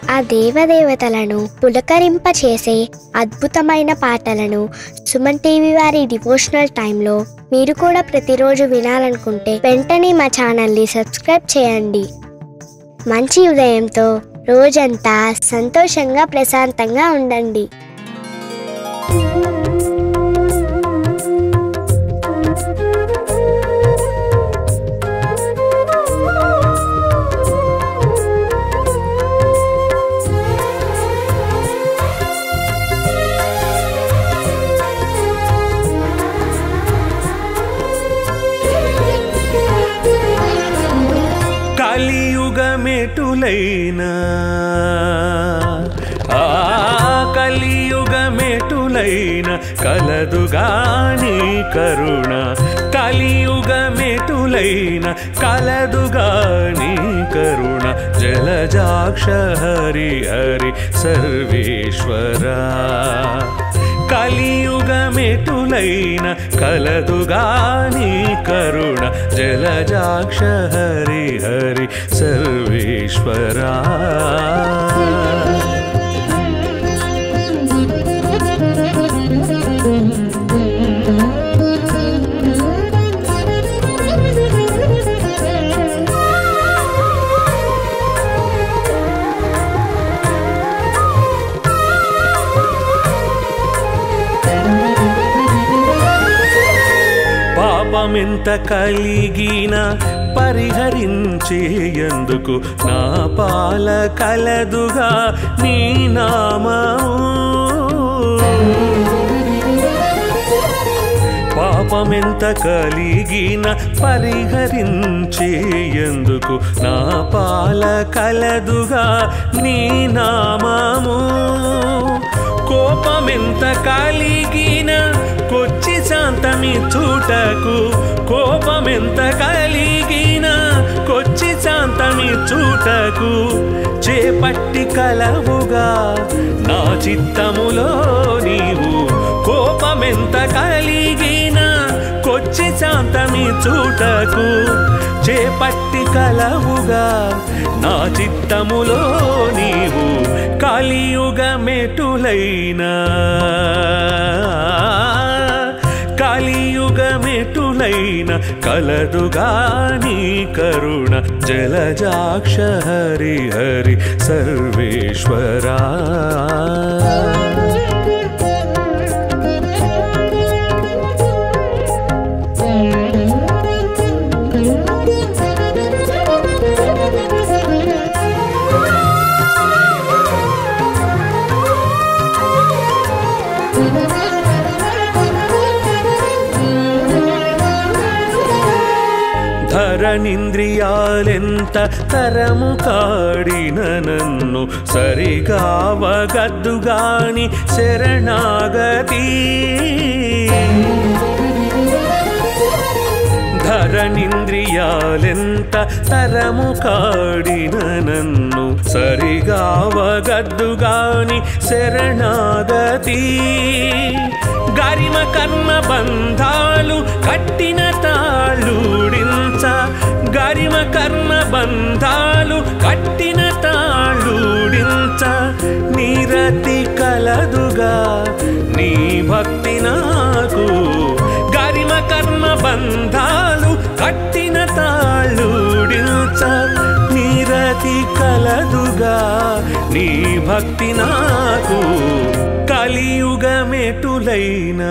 ఆ దేవదేవతలను పులకరింపచేసే అద్భుతమైన పాటలను సుమన్ టీవీ వారి డివోషనల్ టైంలో మీరు కూడా ప్రతిరోజు వినాలనుకుంటే వెంటనే మా ఛానల్ని సబ్స్క్రైబ్ చేయండి మంచి ఉదయంతో రోజంతా సంతోషంగా ప్రశాంతంగా ఉండండి కలియుగమెటులైనా ఆ కలియుగమెటులైన కలదుగాని కరుణ కలియుగమెటులైన కలదుగాని కరుణ జలజాక్ష హరి హరి సర్వేశ్వరా కలియుగమెటులైన కలదుగాని కరుణ జలజాక్ష హరి హరి సర్వేశ్వరా పాపమెంత కలిగిన పరిహరించేయందుకు నా పాల కలదుగా నీ నామము పాపమెంత కలిగిన పరిహరించేయందుకు నా పాల కలదుగా నీ నామము కోపమెంత కలిగిన కొచ్చి శాంతమి చూటకు కోపమెంత కలిగిన కొచ్చి శాంతమి చూటకు చేపట్టి కలవుగా నా చిత్తములో నీవు కోపమెంత కలిగిన కొచ్చి శాంతమి చూటకు చేపట్టి కలవుగా నా చిత్తములో నీవు కలియుగమెటులైనా కలియుగమెటులైన కలదుగాని కరుణ జలజాక్ష హరి హరి సర్వేశ్వరా ధరణింద్రియాలెంత తరము కాడిన నన్ను సరిగావగద్దుగాని శరణాగతి ధరణింద్రియాలెంత తరము కాడిన నన్ను సరిగావగద్దుగాని శరణాగతి గరిమ కర్మ బంధాలు కట్టిన తాళూడించ గరిమ కర్మ బంధాలు కట్టిన తాళూడించ నీరతి కలదుగా నీ భక్తి నాకు గరిమ కర్మ బంధాలు కట్టిన తాళూడించ నీరతి కలదుగా నీ భక్తి నాకు కలియుగమెటులైనా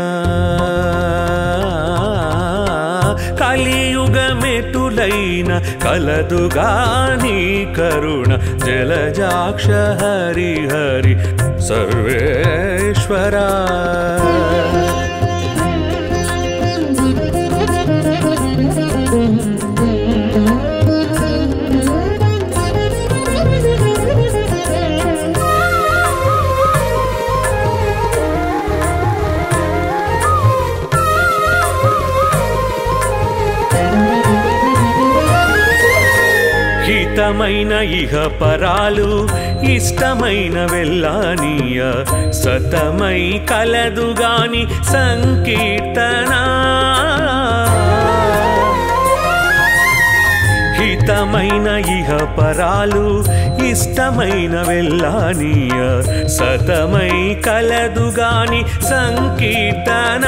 కలియుగమెటులైన కలదుగాని కరుణ జలజాక్ష హరి హరి సర్వేశ్వరా హితమైన ఇహ పరాలు ఇష్టమైన వెళ్ళానీయ సతమై కలదుగాని సంకీర్తన హితమైన ఇహ పరాలు ఇష్టమైన వెళ్ళానీయ సతమై కలదుగాని సంకీర్తన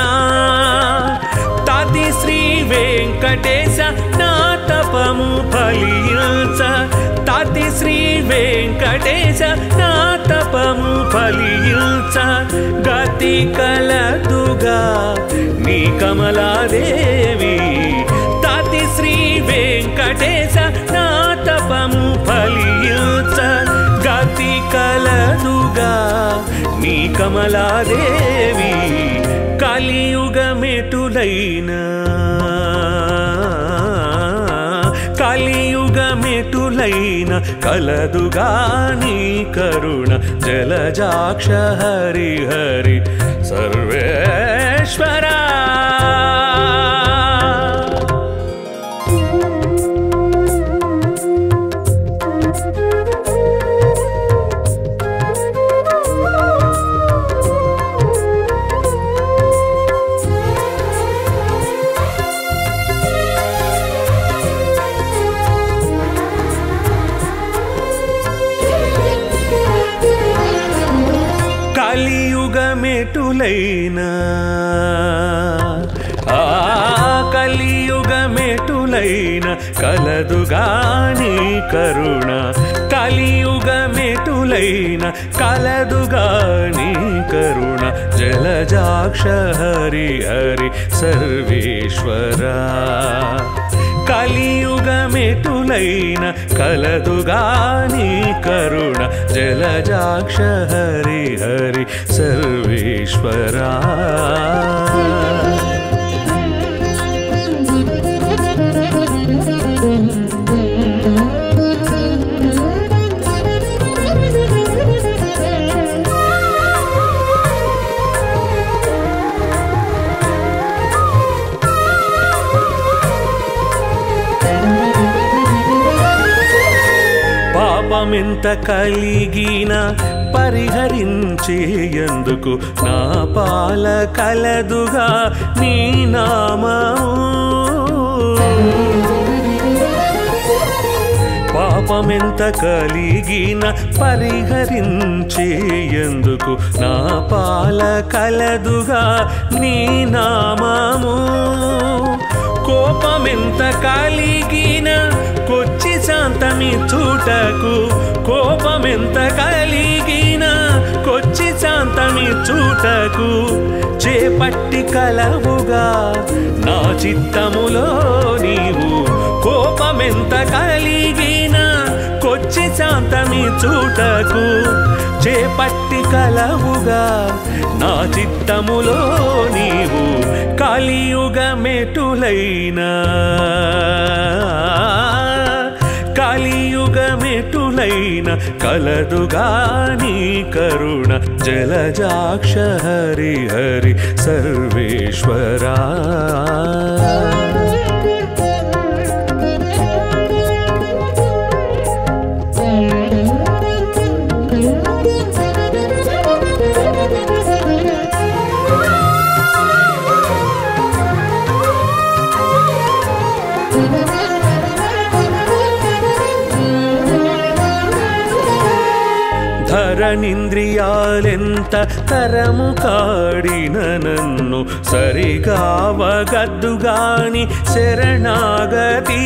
తది శ్రీ వెంకటేశ నా తపము ఫలించ తది శ్రీ వెంకటేశ నా తపము ఫలించ గతి కలదుగా నీ కమలాదేవి తది శ్రీ వెంకటేశ నా తపము ఫలించ గతి కలదుగా నీ కమలాదేవి కలియుగమెటులైనా కలియుగమెటులైన కలదుగా నీ కరుణ జలజాక్ష హరి హరి సర్వేశ్వరా కలియుగమెటులైనా ఆ కలియుగమెటులైన కలదుగాని కరుణ కలియుగమెటులైన కలదుగాని కరుణ జలజాక్ష హరి హరి సర్వేశ్వరా కలియుగమెటులైన కలదుగాని కరుణ జలజాక్ష హరి హరి సర్వేశ్వరా పాపమెంత కలిగిన పరిహరించేయందుకు నా పాల కలదుగా నీ నామము పాపమెంత కలిగిన పరిహరించేయందుకు నా పాల కలదుగా నీ నామము కోపమెంత కలిగిన కొచ్చి శాంతమి చూటకు కోపమెంత కలిగిన కొచ్చి శాంతమి చూటకు చేపట్టి కలవుగా నా చిత్తములో నీవు కోపమెంత కలిగిన కొచ్చి శాంతమి చూటకు చేపట్టి కలవుగా నా చిత్తములో నీవు కలియుగమెటులైనా కలియుగమెటులైన కలదుగా నీ కరుణ జలజాక్ష హరి హరి సర్వేశ్వరా ధరణింద్రియాలెంత తరము కాడిన నన్ను సరిగావగద్దుగాని శరణాగతి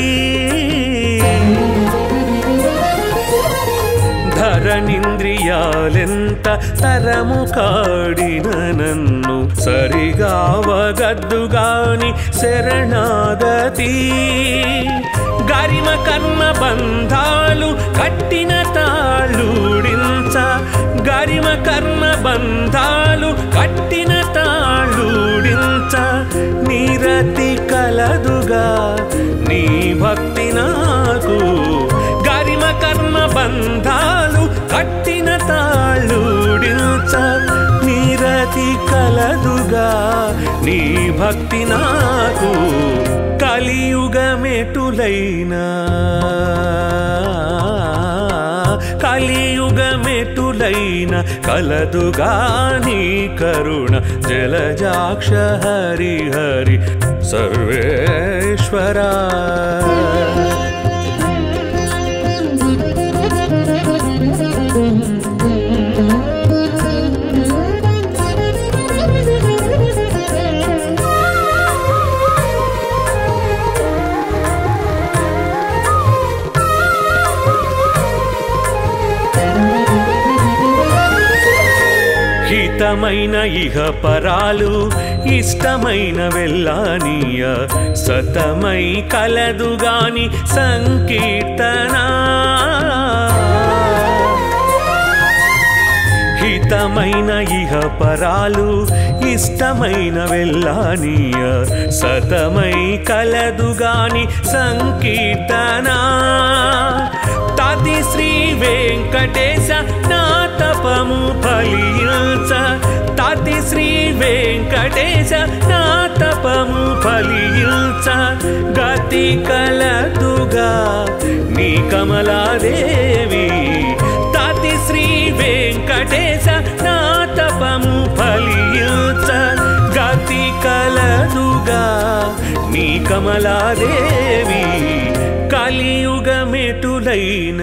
ధరణింద్రియాలెంత తరము కాడిన నన్ను సరిగావగద్దుగాని శరణాగతి గరిమ కర్మ బంధాలు కట్టిన తాళూడించ గరిమ కర్మ బంధాలు కట్టిన తాళూడించ నీరతి కలదుగా నీ భక్తి నాకు గరిమ కర్మ బంధాలు కట్టిన తాళూడించ నీరతి కలదుగా నీ భక్తి నాకు కలియుగమెటులైనా కలియుగమెటులైన కలదుగా నీ కరుణ జలజాక్ష హరి హరి సర్వేశ్వరా హితమైన ఇహ పరాలు ఇష్టమైన వెళ్ళానీయ సతమై కలదు గాని సంకీర్తనా హితమైన ఇహ పరాలు ఇష్టమైన వెళ్ళానీయ సతమై కలదు గాని సంకీర్తన తది శ్రీ వెంకటేశ నా తపము ఫలించ తది శ్రీ వెంకటేశ నా తపము ఫలించ గతి కలదుగా నీ కమలాదేవి తది శ్రీ వెంకటేశ నా తపము ఫలించ గతి కలదుగా నీ కమలాదేవి కలియుగమెటులైన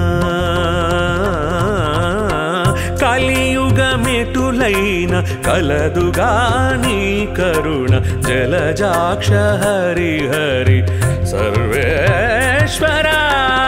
కలియుగమెటులైన కలదుగా నీ కరుణ జలజాక్ష హరి హరి సర్వేశ్వరా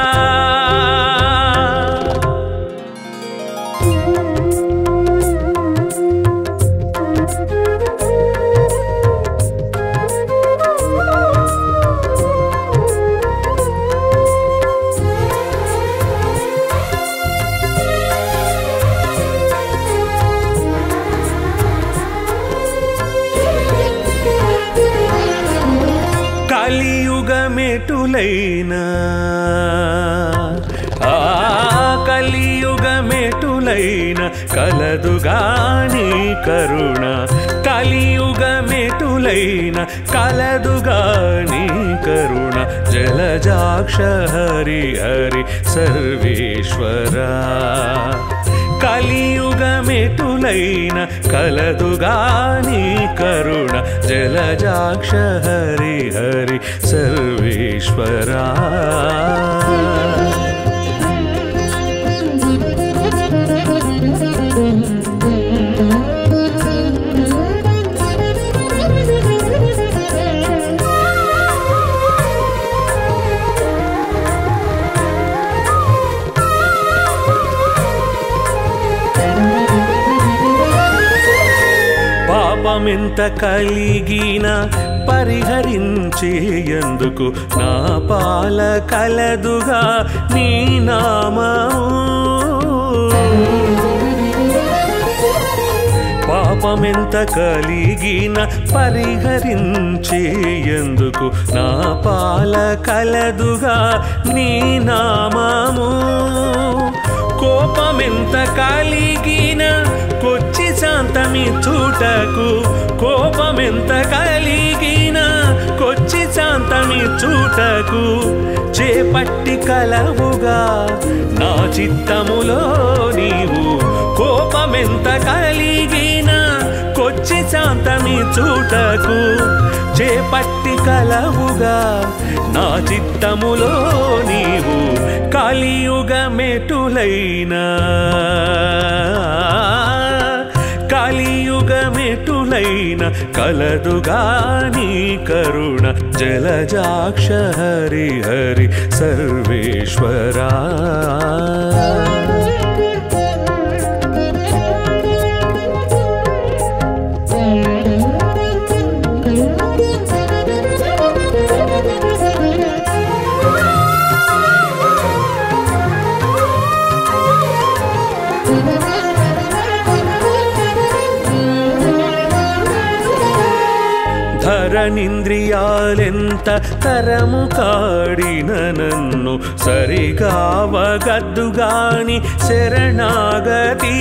కలియుగమెటులైన ఆ కలియుగమెటులైన కలదుగాని కరుణ కలియుగమెటులైన కలదుగాని కరుణ జలజాక్ష హరి హరి సర్వేశ్వరా కలియుగమెటులైన కలదుగాని కరుణ జలజాక్ష హరి హరి సర్వేశ్వరా పాపమెంత కలిగిన పరిహరించేయందుకు నా పాల కలదుగా నీ నామము పాపమెంత కలిగిన పరిహరించేయందుకు నా పాల కలదుగా నీ నామము కోపమెంత కలిగిన కొచ్చి శాంతమి చూటకు కోపమెంత కలిగిన కొచ్చి శాంతమి చూటకు చేపట్టి కలవుగా నా చిత్తములో నీవు కోపమెంత కలిగిన కొచ్చి శాంతమి చూటకు చేపట్టి కలవుగా నా చిత్తములో నీవు కలియుగమెటులైనా కలియుగమెటులైన కలదుగాని కరుణ జలజాక్ష హరి హరి సర్వేశ్వరా ధరణింద్రియాలెంత తరము కాడిన నన్ను సరిగావగద్దుగాని శరణాగతి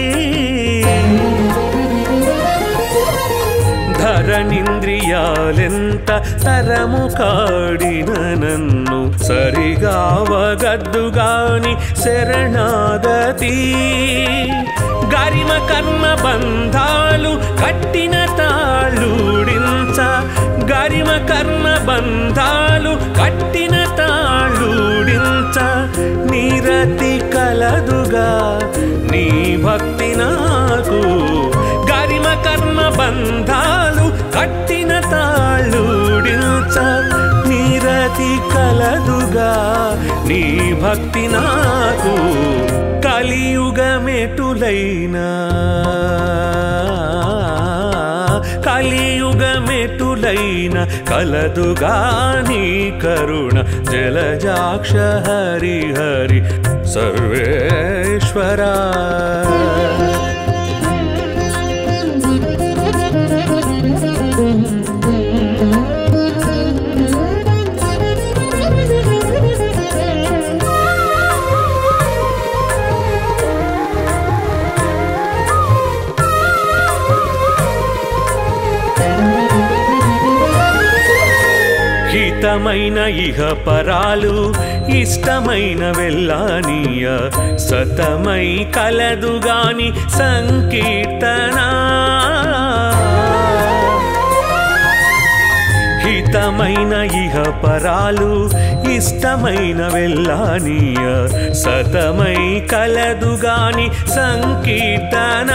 ధరణింద్రియాలెంత తరము కాడిన నన్ను సరిగావగద్దుగాని శరణాగతి గరిమ కర్మ బంధాలు కట్టిన తాళుడించ గరిమ కర్మ బంధాలు కట్టిన తాళుడించ నీరతి కలదుగా నీ భక్తి నాకు గరిమ కర్మ బంధాలు కట్టిన తాళుడించ నీరతి కలదుగా నీ భక్తి నాకు కలియుగమెటులైనా కలియుగమెటులైనా కలియుగమెటులైన కలదుగాని కరుణ జలజాక్ష హరి హరి సర్వేశ్వరా హితమైన ఇహ పరాలు ఇష్టమైన వెళ్ళానీయ సతమై కలదుగాని సంకీర్తన హితమైన ఇహ పరాలు ఇష్టమైన వెళ్ళానీయ సతమై కలదుగాని సంకీర్తన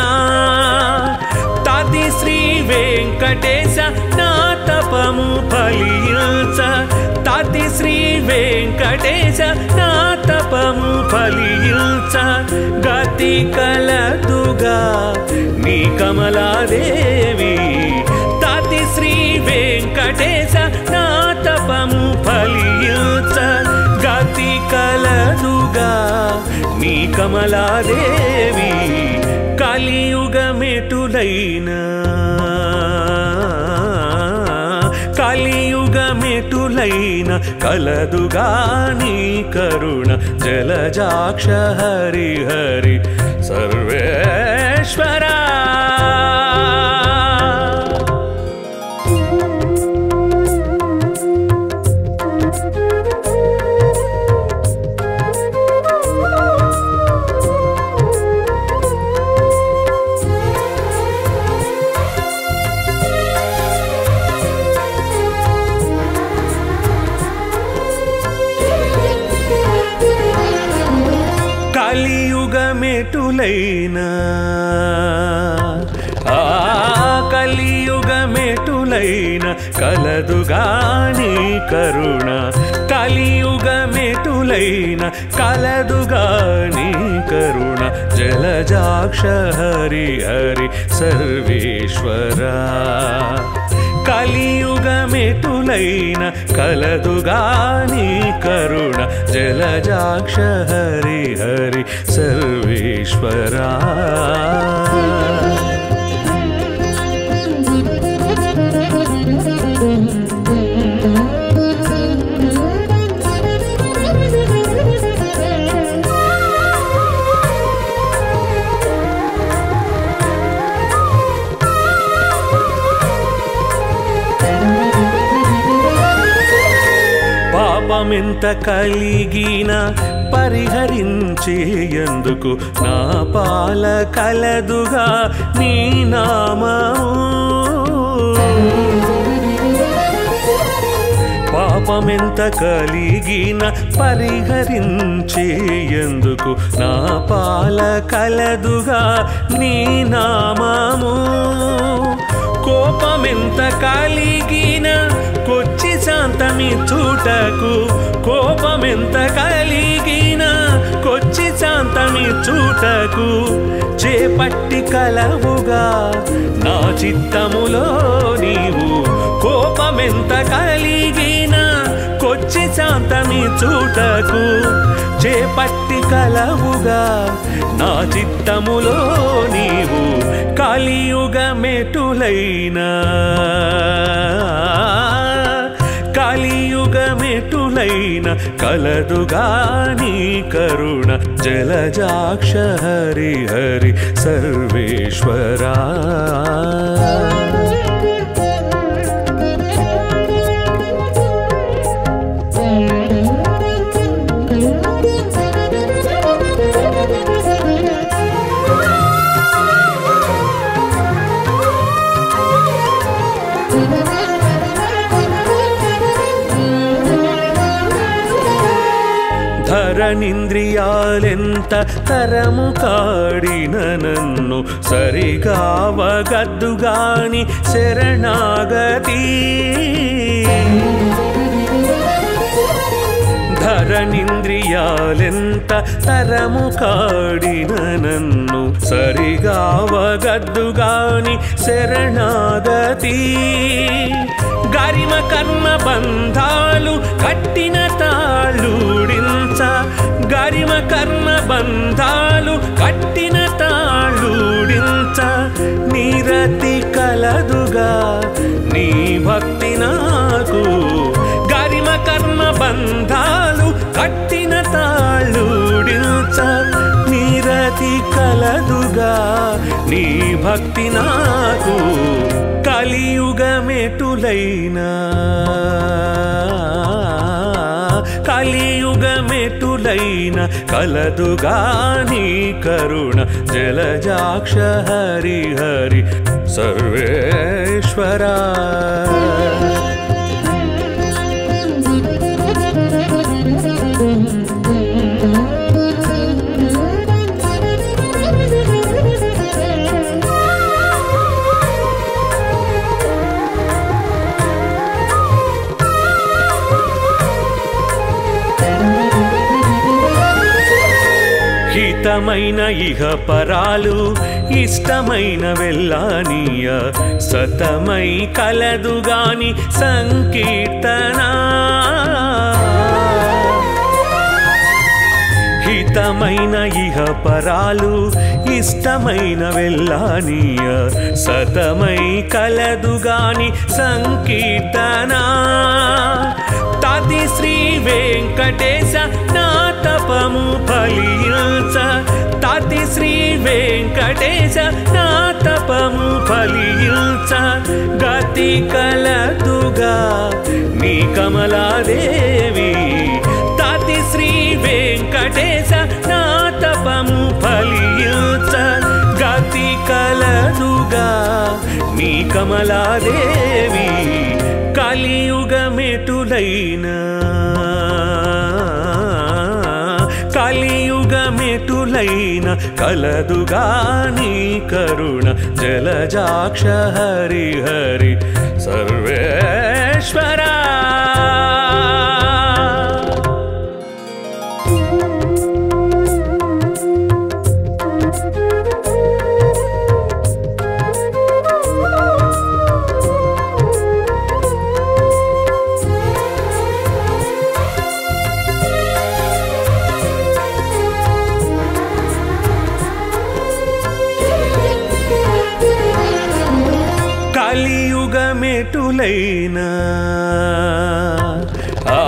తది శ్రీ వెంకటేశ నా తపము ఫలించ తది శ్రీ వెంకటేశ నా తపము ఫలించ గతి కలదుగా నీ కమలాదేవి తది శ్రీ వెంకటేశ నా తపము ఫలించ గతి కలదుగా నీ కమలాదేవి కలియుగమెటులైనా కలియుగమెటులైన కలదుగాని కరుణ జలజాక్ష హరి హరి సర్వేశ్వరా కలియుగమెటులైనా ఆ కలియుగమెటులైన కలదుగాని కరుణ కలియుగమెటులైన కలదుగాని కరుణ జలజాక్ష హరి హరి సర్వేశ్వరా కలియుగమెటులైన కలదుగాని కరుణ జలజాక్ష హరి హరి సర్వేశ్వరా పాపమెంత కలిగిన పరిహరించేయందుకు నా పాల కలదుగా నీ నామము పాపమెంత కలిగిన పరిహరించేయందుకు నా పాల కలదుగా నీ నామము కోపమెంత కలిగిన కొచ్చి శాంతమి చూటకు కోపమెంత కలిగిన కొచ్చి శాంతమి చూటకు చేపట్టి కలవుగా నా చిత్తములో నీవు కోపమెంత కలిగిన కొచ్చి శాంతమి చూటకు చేపట్టి కలవుగా నా చిత్తములో నీవు కలియుగమెటులైనా కలియుగమెటులైన కలదుగాని కరుణ జలజాక్ష హరి హరి సర్వేశ్వరా ధరణింద్రియాలెంత తరము కాడిన నన్ను సరిగావగద్దుగాని శరణాగతి ధరనింద్రియాలెంత తరము కాడిన నన్ను సరిగావగద్దుగాని శరణాగతి గరిమ కర్మ బంధాలు కట్టిన తాళూడించ గరిమ కర్మ బంధాలు కట్టిన తాళూడించ నిరతి కలదుగా నీ భక్తి నాకు గరిమ కర్మ బంధాలు కట్టిన తాళూడించ నిరతి కలదుగా నీ భక్తి నాకు కలియుగమెటులైనా కలియుగమెటులైన కలదుగా నీ కరుణ జలజాక్ష హరి హరి సర్వేశ్వరా హితమైన ఇహ పరాలు ఇష్టమైన వెళ్ళానీయ సతమై కలదుగాని సంకీర్తన హితమైన ఇహ పరాలు ఇష్టమైన వెళ్ళానీయ సతమై కలదుగాని సంకీర్తన తది శ్రీ వెంకటేశ నా తపము ఫలించ తది శ్రీ వెంకటేశ నా తపము ఫలించ గతి కలదుగా నీ కమలాదేవి తది శ్రీ వెంకటేశ నా తపము ఫలించ గతి కలదుగా నీ కమలాదేవి కలియుగమెటులైనా కలియుగమెటులైన కలదుగా నీ కరుణ జలజాక్ష హరి హరి సర్వేశ్వరా కలియుగమెటులైనా ఆ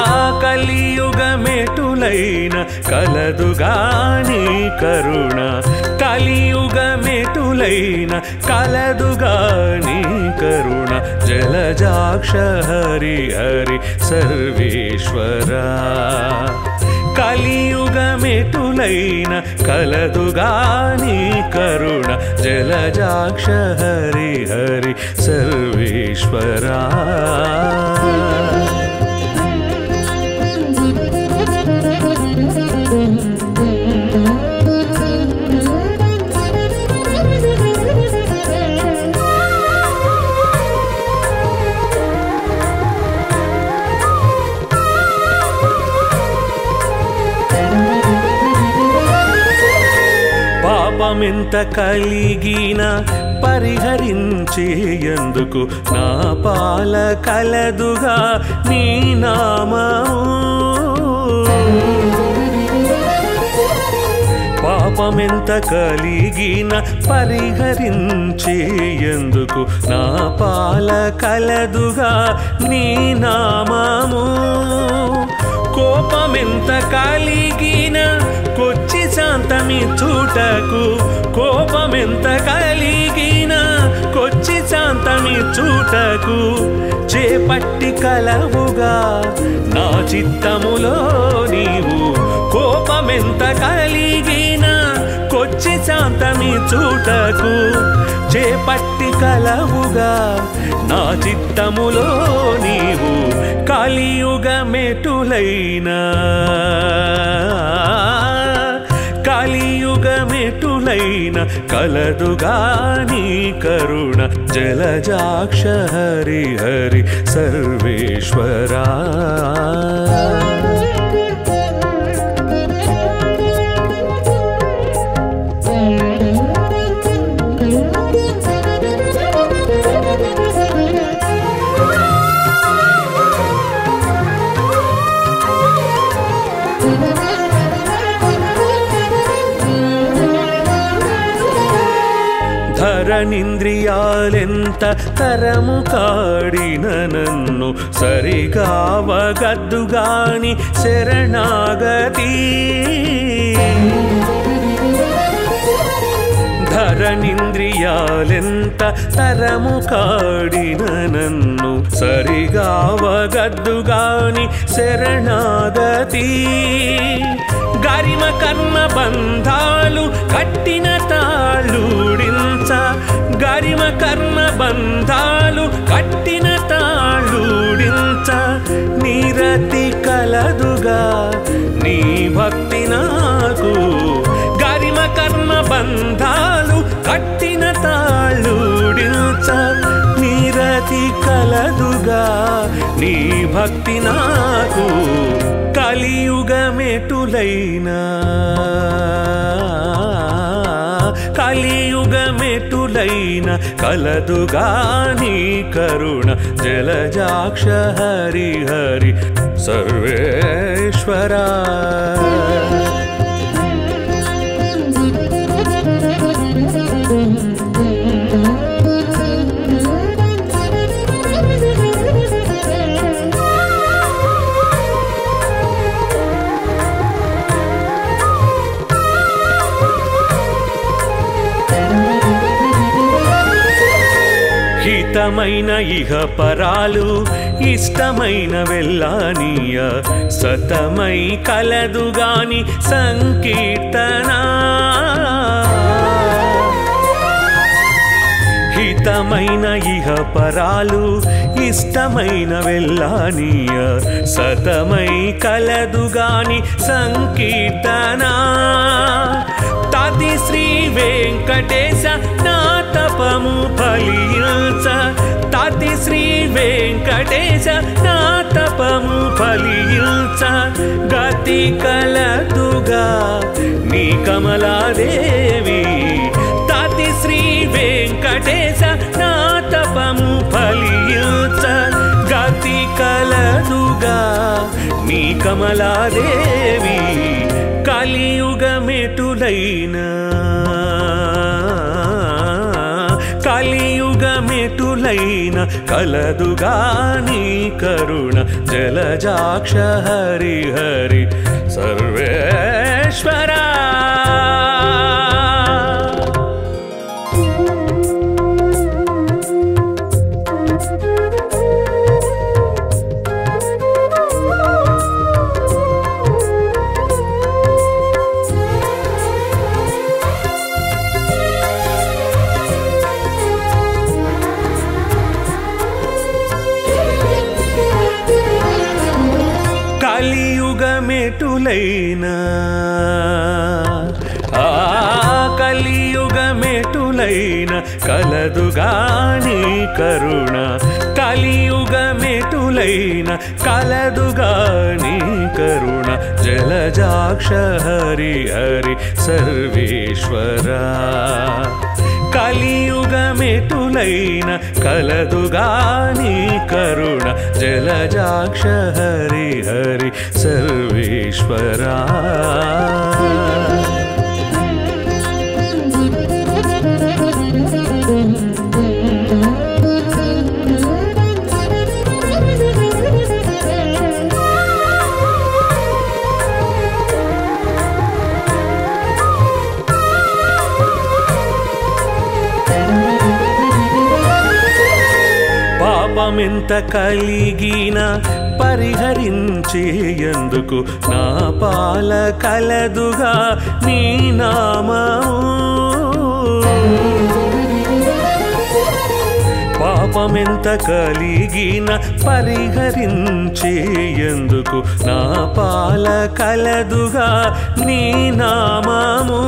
కలియుగమెటులైన కలదుగాని కరుణ కలియుగమెటులైన కలదుగాని కరుణ జలజాక్ష హరి హరి సర్వేశ్వరా కలియుగమెటులైన కలదుగాని కరుణ జలజాక్ష హరి హరి సర్వేశ్వరా పాపమెంత కలిగిన పరిహరించేయందుకు నా పాల కలదుగా నీ నామము పాపమెంత కలిగిన పరిహరించేయందుకు నా పాల కలదుగా నీ నామము కోపమెంత కలిగిన కొచ్చి శాంతమి చూటకు కోపమెంత కలిగిన కొచ్చి శాంతమి చూటకు చేపట్టి కలవుగా నా చిత్తములో నీవు కోపమెంత కలిగిన కొచ్చి శాంతమి చూటకు చేపట్టి కలవుగా నా చిత్తములో నీవు కలియుగమెటులైనా కలియుగమెటులైన కలదుగా నీ కరుణ జలజాక్ష హరి హరి సర్వేశ్వరా ధరనింద్రియాలెంత తరము కాడిన నన్ను సరిగావగద్దుగాని శరణాగతి ధరనింద్రియాలెంత తరము కాడిన నన్ను సరిగావగద్దుగాని శరణాగతి గరిమ కర్మ బంధాలు కట్టిన తాళూడించ గరిమ కర్మ బంధాలు కట్టిన తాళూడించ నిరతి కలదుగా నీ భక్తి నాకు గరిమ కర్మ బంధాలు కట్టిన తాళూడించ నిరతి కలదుగా నీ భక్తి నాకు కలియుగమెటులైనా కలియుగమెటులైన కలదుగా నీ కరుణ జలజాక్ష హరి హరి సర్వేశ్వరా హితమైన ఇహ పరాలు ఇష్టమైన వెళ్ళానీయ సతమై కలదుగాని సంకీర్తన హితమైన ఇహ పరాలు ఇష్టమైన వెళ్ళానీయ సతమై కలదుగాని సంకీర్తన తది శ్రీ వెంకటేశ నా తపము ఫలించ తది శ్రీ వెంకటేశ నా తపము ఫలించ గతి కలదుగా నీ కమలాదేవి తది శ్రీ వెంకటేశ నా తపము ఫలించ గతి కలదుగా నీ కమలాదేవి కలియుగమెటులైనా కలియుగమెటులైన కలదుగా నీ కరుణ జలజాక్ష హరి హరి సర్వేశ్వరా కలియుగమెటులైనా ఆ కలియుగమెటులైన కలదుగాని కరుణ కలియుగమెటులైన కలదుగాని కరుణ జలజాక్ష హరి హరి సర్వేశ్వరా కలియుగమెటులైన కలదుగాని కరుణ జలజాక్ష హరి హరి సర్వేశ్వరా పాపమెంత కలిగిన పరిహరించేయందుకు నా పాల కలదుగా నీ నామము పాపమెంత కలిగిన పరిహరించేయందుకు నా పాల కలదుగా నీ నామము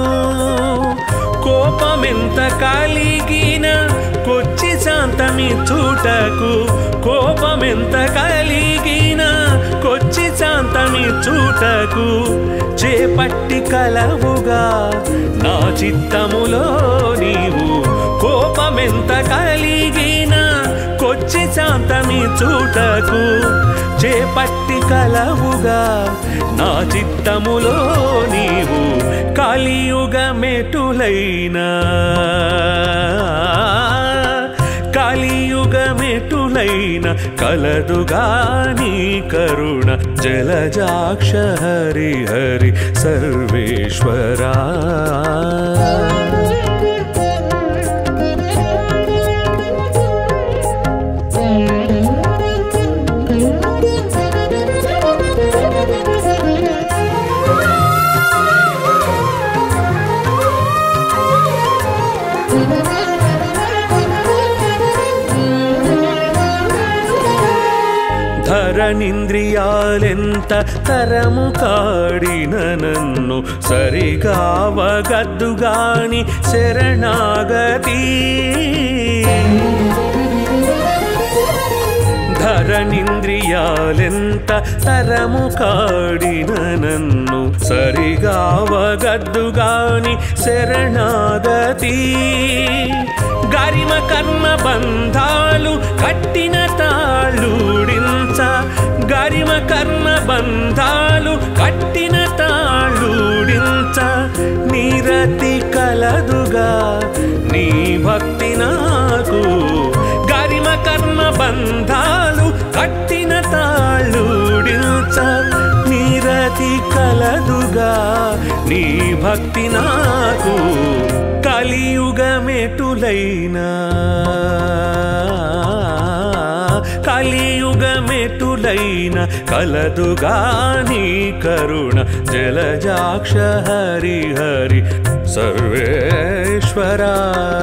కోపమెంత కలిగిన కొచ్చి శాంతమి చూటకు కోపమెంత కలిగిన కొచ్చి శాంతమి చూటకు చేపట్టి కలవుగా నా చిత్తములో నీవు కోపమెంత కలిగిన కొచ్చి శాంతమి చూటకు చేపట్టి కలవుగా నా చిత్తములో నీవు కలియుగమెటులైనా మెట్టులైన కలదుగా నీ కరుణ జలజాక్ష హరి హరి సర్వేశ్వరా ధరనింద్రియాలెంత తరము కాడిన నన్ను సరిగావగద్దుగాని శరణాగతి ధరనింద్రియాలెంత తరము కాడిన నన్ను సరిగావగద్దుగాని శరణాగతి గరిమ కర్మ బంధాలు కట్టిన తాళూడించ గరిమ కర్మ బంధాలు కట్టిన తాళూడించ నీరతి కలదుగా నీ భక్తి నాకు గరిమ కర్మ బంధాలు కట్టిన తాళూడించ నీరతి కలదుగా నీ భక్తి నాకు కలియుగమెటులైనా కలియుగమెటులైన కలదుగా నీ కరుణ జలజాక్ష హరి హరి సర్వేశ్వరా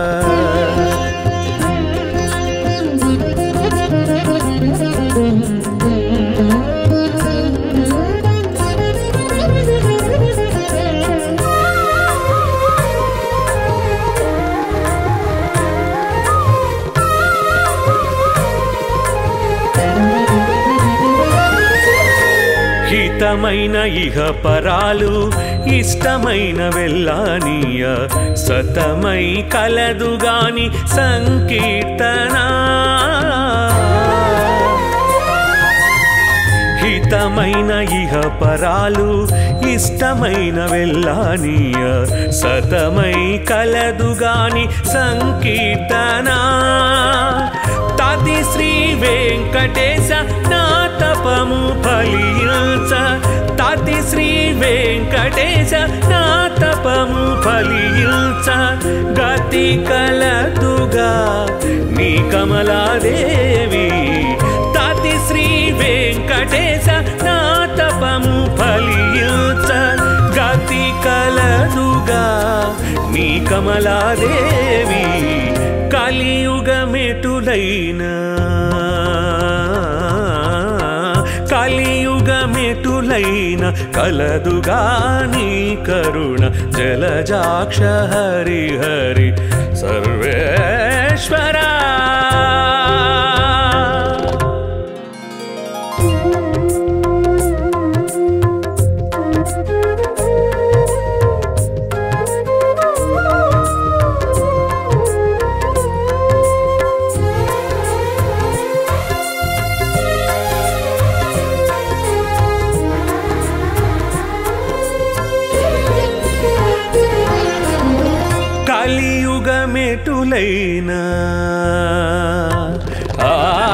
హితమైన ఇహ పరాలు ఇష్టమైన వెళ్ళానీయ సతమై కలదుగాని సంకీర్తన హితమైన ఇహ పరాలు ఇష్టమైన వెళ్ళానీయ సతమై కలదుగాని సంకీర్తన తది శ్రీ వెంకటేశ నా తపము ఫలించ తది శ్రీ వెంకటేశ నా తపము ఫలించ గతి కలదుగా నీ కమలాదేవి తది శ్రీ వెంకటేశ నా తపము ఫలించ గతి కలదుగా నీ కమలాదేవి కలియుగమెటులైనా కలియుగమెటులైన కలదుగా నీ కరుణ జలజాక్ష హరి హరి సర్వేశ్వరా కలియుగమెటులైనా ఆ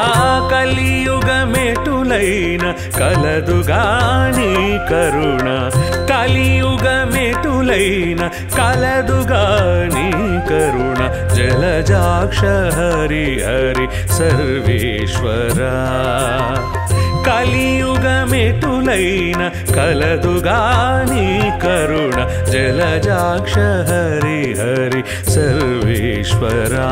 కలియుగమెటులైన కలదుగాని కరుణ కలియుగమెటులైన కలదుగాని కరుణ జలజాక్ష హరి హరి సర్వేశ్వరా కలియుగమెటులైన కలదుగాని కరుణ జలజాక్ష హరి హరి సర్వేశ్వరా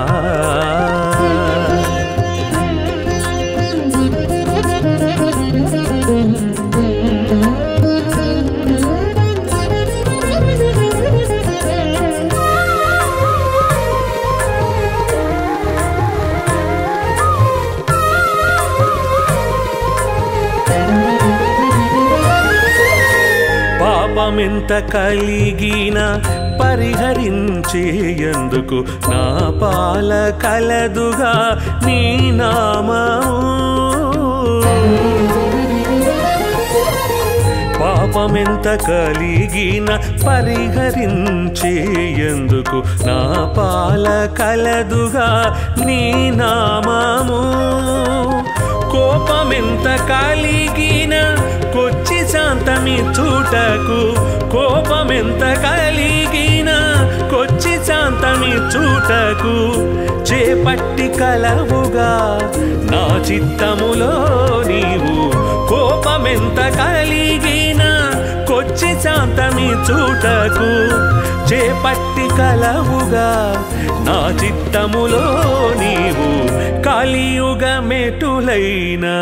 పాపమెంత కలిగిన పరిహరించేయందుకు నా పాల కలదుగా నీ నామము కోపమెంత కలిగిన పరిహరించేందుకు నా పాల కలదుగా నీ నామము కోపమెంత కలిగిన కొచ్చి శాంతమి చూటకు కోపమెంత కలిగిన కొచ్చి శాంతమి చూటకు చేపట్టి కలవుగా నా చిత్తములో నీవు కోపమెంత కలిగిన కొచ్చి శాంతమి చూటకు చేపట్టి కలవుగా నా చిత్తములో నీవు కలియుగ మెటులైనా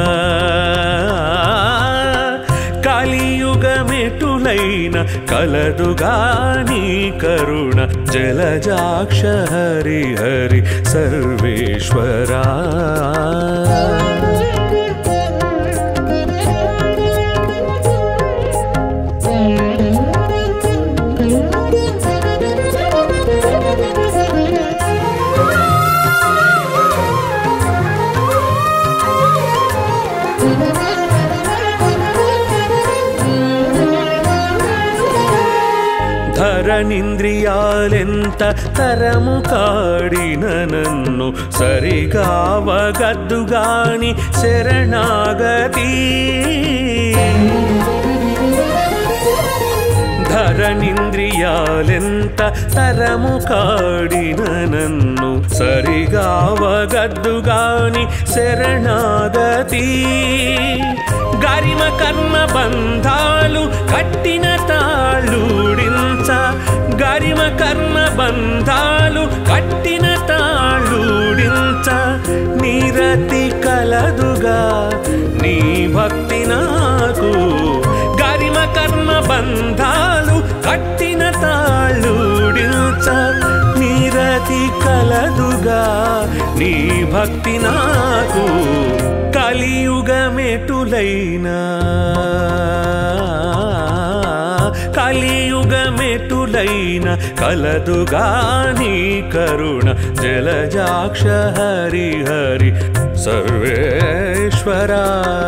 కలియుగ మెటులైన కలదుగా నీ కరుణ జలజాక్ష హరి హరి సర్వేశ్వరా ధరనింద్రియాలెంత తరము కాడిన నన్ను సరిగావగద్దుగాని శరణాగతి ధరనింద్రియాలెంత తరము కాడిన నన్ను సరిగావగద్దుగాని శరణాగతి గరిమ కర్మ బంధాలు కట్టిన తాళూడించ గరిమ కర్మ బంధాలు కట్టిన తాళూడించ నీరతి కలదుగా నీ భక్తి నాకు గరిమ కర్మ బంధాలు కట్టిన తాళూడించ నీరతి కలదుగా నీ భక్తి నాకు కలియుగమెటులైనా కలియుగమెటులైన కలదుగా నీ కరుణ జలజాక్ష హరి హరి సర్వేశ్వరా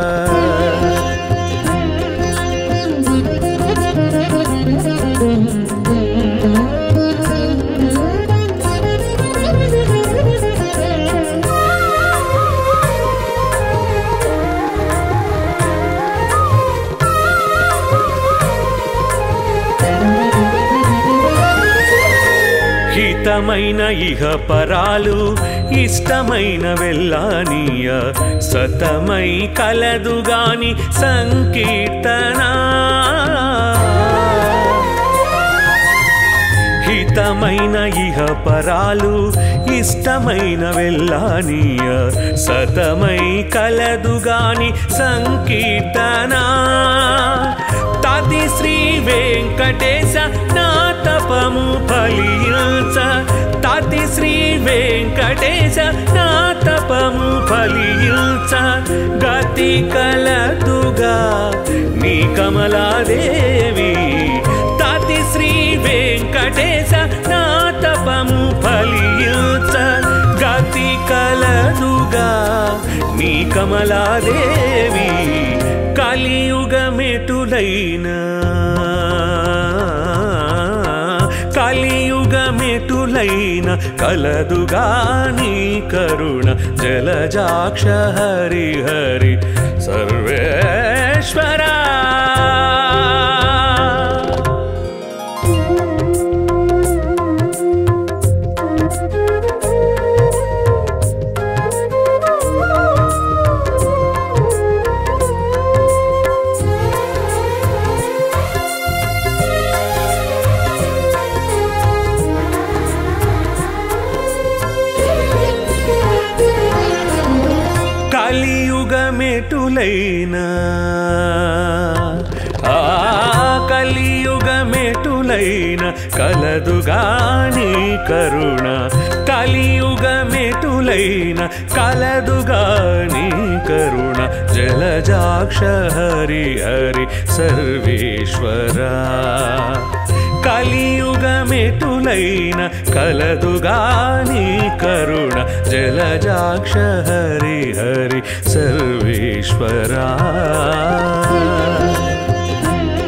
హితమైన ఇహ పరాలు ఇష్టమైన వెళ్ళానీయ సతమై కలదుగాని సంకీర్తన హితమైన ఇహ పరాలు ఇష్టమైన వెళ్ళానీయ సతమై కలదుగాని సంకీర్తన తది శ్రీ వెంకటేశ నా తపము ఫలించ తది శ్రీ వెంకటేశ నా తపము ఫలించ గతి కలదుగా నీ కమలాదేవి తది శ్రీ వెంకటేశ నా తపము ఫలించ గతి కలదుగా నీ కమలాదేవి కలియుగమెటులైనా కలియుగమెటులైన కలదుగా నీ కరుణ జలజాక్ష హరి హరి సర్వేశ్వరా కలియుగమెటులైనా ఆ కలియుగమెటులైన కలదుగా నీ కరుణ కలియుగమెటులైన కలదుగా నీ కరుణ జలజాక్ష హరి హరి సర్వేశ్వరా కలియుగమెటులైన కలదుగా నీ కరుణ జలజాక్ష హరి హరి సర్వేశ్వరా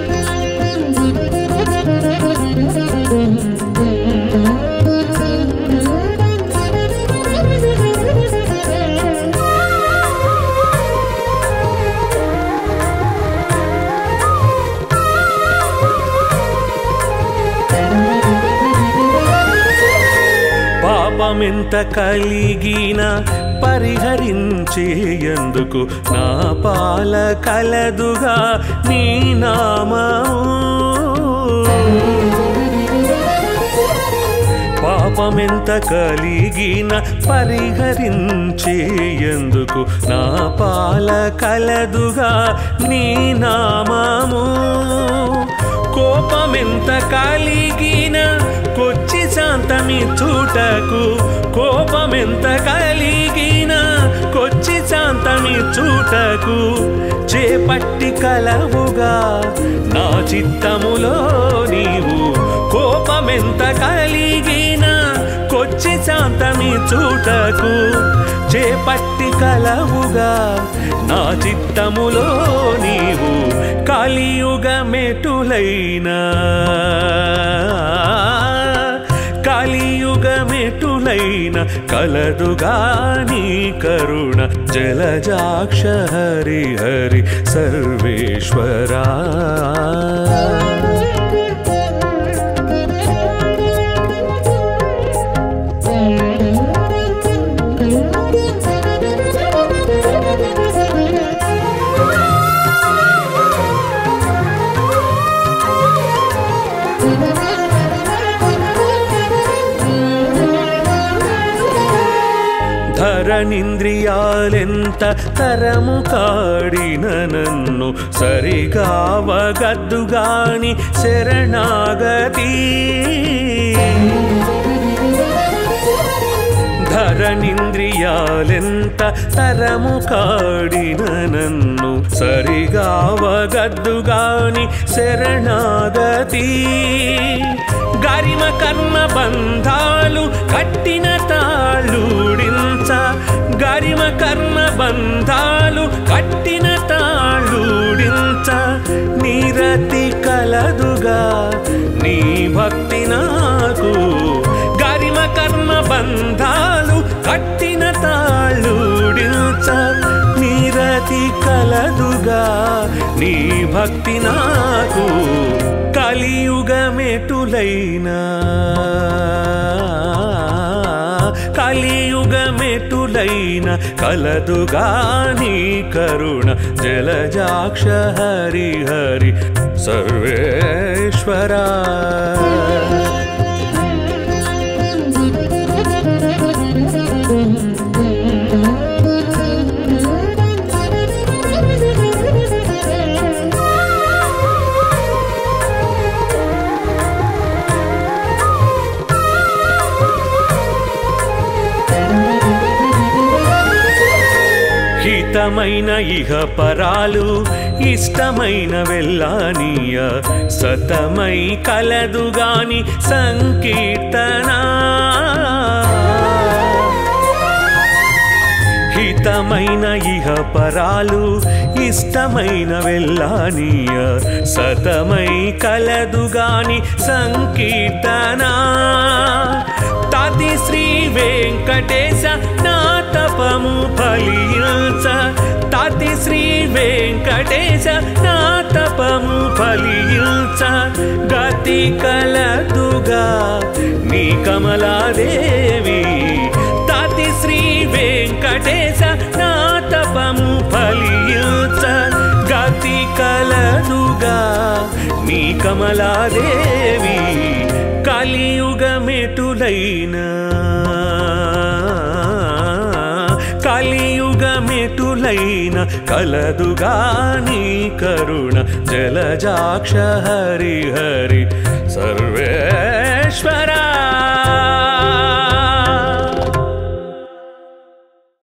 పాపమెంత కలిగిన పరిహరించేయందుకు నా పాల కలదుగా నీ నామము పాపమెంత కలిగిన పరిహరించేయందుకు నా పాల కలదుగా నీ నామము కోపమెంత కలిగిన కొచ్చి శాంతమి చూటకు కోపమెంత కలిగిన కొచ్చి శాంతమి చూటకు చేపట్టి కలవుగా నా చిత్తములో నీవు కోపమెంత కలిగిన కొచ్చి శాంతమి చూటకు చేపట్టి కలవుగా నా చిత్తములో నీవు కలియుగమెటులైనా కలియుగమెటులైన కలదుగా నీ కరుణ జలజాక్ష హరి హరి సర్వేశ్వరా ధరణింద్రియాలెంత తరము కాడిన నన్ను సరిగావగద్దుగాని శరణాగతి ధరణింద్రియాలెంత తరము కాడిన నన్ను సరిగావగద్దుగాని శరణాగతి గరిమ కర్మ బంధాలు కట్టిన తాళూడించ గరిమ కర్మ బంధాలు కట్టిన తాళూడించ నిరతి కలదుగా నీ భక్తి నాకు గరిమ కర్మ బంధాలు కట్టిన తాళూడించ నిరతి కలదుగా నీ భక్తి నాకు కలియుగమెటులైనా కలియుగమెటులైన కలదుగా నీ కరుణ జలజాక్ష హరి హరి సర్వేశ్వరా హితమైన ఇహ పరాలు ఇష్టమైన వెళ్ళానీయ సతమై కలదుగాని సంకీర్తన హితమైన ఇహ పరాలు ఇష్టమైన వెళ్ళానీయ సతమై కలదుగాని సంకీర్తన తది శ్రీ వెంకటేశ నా తపము ఫలించ తది శ్రీ వెంకటేశ నా తపము ఫలించ గతి కలదుగా నీ కమలాదేవి తది శ్రీ వెంకటేశ నా తపము ఫలించ గతి కలదుగా నీ కమలాదేవి కలియుగమెటులైనా కలియుగమెటులైన కలదుగా నీ కరుణ జలజాక్ష హరి హరి సర్వే